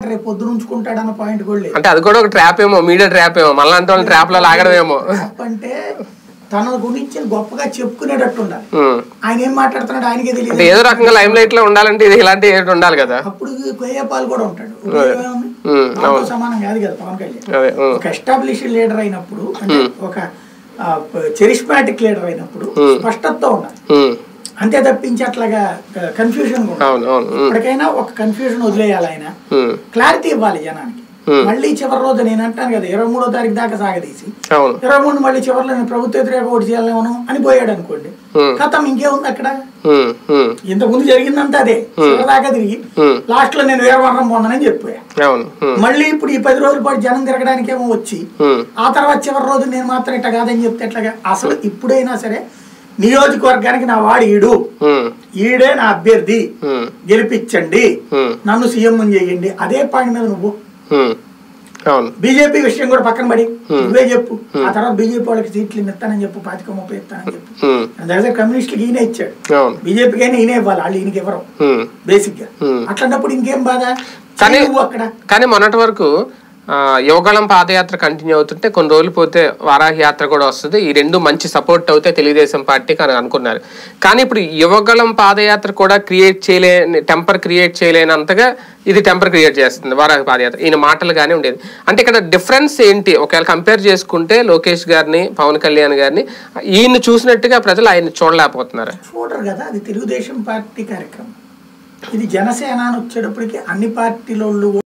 రేపు పొద్దున ఉంచుకుంటాడన్న పాయింట్ కూడా లేదు అంటే అది కూడా ఒక ట్రాప్ ఏమో మీడియా ట్రాప్ ఏమో మళ్ళీ అంటే వాళ్ళని ట్రాప్ లో లాగడమేమో తప్పు అంటే తన గురించి గొప్పగా చెప్పుకునేటట్టు ఉండాలి ఉమ్. ఆయన ఏం మాట్లాడుతున్నాడు ఆయనకే అంటే తెలియదు ఏదో రకంగా లైమ్ లైట్ లో ఉండాలంటే ఇది ఇలాంటి ఏదో ఉండాలి కదా అప్పుడు కొయ్యపాలు కూడా ఉంటాడు ఉపయోగం ఏముంది? ఉమ్, వాళ్ళతో సమానం కాదు కదా పవన్ కళ్యాణ్ అదే ఉమ్, ఒక ఎస్టాబ్లిష్ లీడర్ అయినప్పుడు అంటే ఒక చెరిస్మాటిక్ లీడర్ అయినప్పుడు స్పష్టతతో ఉండాలి ఉమ్, అంతే తప్పించి అట్లాగా కన్ఫ్యూజన్ కూడా అవును అవును ఉమ్, ఇప్పటికైనా ఒక కన్ఫ్యూజన్ వదిలేయాలి ఆయన ఉమ్, క్లారిటీ ఇవ్వాలి జనానికి Hmm. మళ్ళీ చివరి రోజు నేను అంటాను కదా ఇరవై మూడో తారీఖు దాకా సాగదీసి అవును ఇరవై మూడు మళ్ళీ చివరిలో నేను ప్రభుత్వ వ్యతిరేక ఓటు చేయాలేమో అని పోయాడు అనుకోండి Hmm. కథం ఇంకేముంది అక్కడ ఉమ్, ఉమ్, ఇంతకు ముందు జరిగిందంతా అదే చివరి దాకా తిరిగి Hmm. లాస్ట్ లో నేను వీరవరం పొందనని చెప్పాను అవును ఉమ్, మళ్ళీ ఇప్పుడు ఈ పది రోజుల పాటు జనం తిరగడానికి ఏమో వచ్చి ఉమ్, ఆ తర్వాత చివరి రోజు నేను మాత్రం ఇట్లా కాదని చెప్తే ఎట్లాగా అసలు ఇప్పుడైనా సరే నియోజకవర్గానికి నా వాడు ఈడు ఉమ్, ఈడే నా అభ్యర్థి ఉమ్, గెలిపించండి ఉమ్, నన్ను సీఎం చేయండి అదే పాయింట్ మీద నువ్వు ఉమ్, అవును బీజేపీ విషయం కూడా పక్కన పడి నువ్వే చెప్పు ఆ తర్వాత బీజేపీ వాళ్ళకి సీట్లు ఇస్తానని చెప్పు పాతిక ముప్పై ఇస్తానని చెప్పు ఉమ్, దగ్గర కమ్యూనిస్టులకి ఈయన ఇచ్చాడు అవును బీజేపీకి అయినా ఈయనే ఇవ్వాలి వాళ్ళు ఈయనకి ఇవ్వరు ఉమ్. బేసిక్ గా Hmm. అట్లాంటప్పుడు ఇంకేం బాధ కానీ- నువ్వు అక్కడ కానీ మొన్నటి వరకు ఆ, యువగళం పాదయాత్ర కంటిన్యూ అవుతుంటే కొన్ని రోజులు పోతే వారాహి యాత్ర కూడా వస్తుంది ఈ రెండు మంచి సపోర్ట్ అవుతే తెలుగుదేశం పార్టీకి అని అనుకున్నారు కానీ ఇప్పుడు యువగళం పాదయాత్ర కూడా క్రియేట్ చేయలేని టెంపర్ క్రియేట్ చేయలేనంతగా ఇది టెంపర్ క్రియేట్ చేస్తుంది వారాహి పాదయాత్ర ఈయన మాటలు కానీ ఉండేది అంటే ఇక్కడ డిఫరెన్స్ ఏంటి ఒకవేళ కంపేర్ చేసుకుంటే లోకేష్ గారిని పవన్ కళ్యాణ్ గారిని ఈయన చూసినట్టుగా ప్రజలు ఆయన చూడలేకపోతున్నారు చూడరు కదా అది తెలుగుదేశం పార్టీ కార్యక్రమం ఇది జనసేన అని వచ్చేటప్పటికి అన్ని పార్టీలోళ్ళు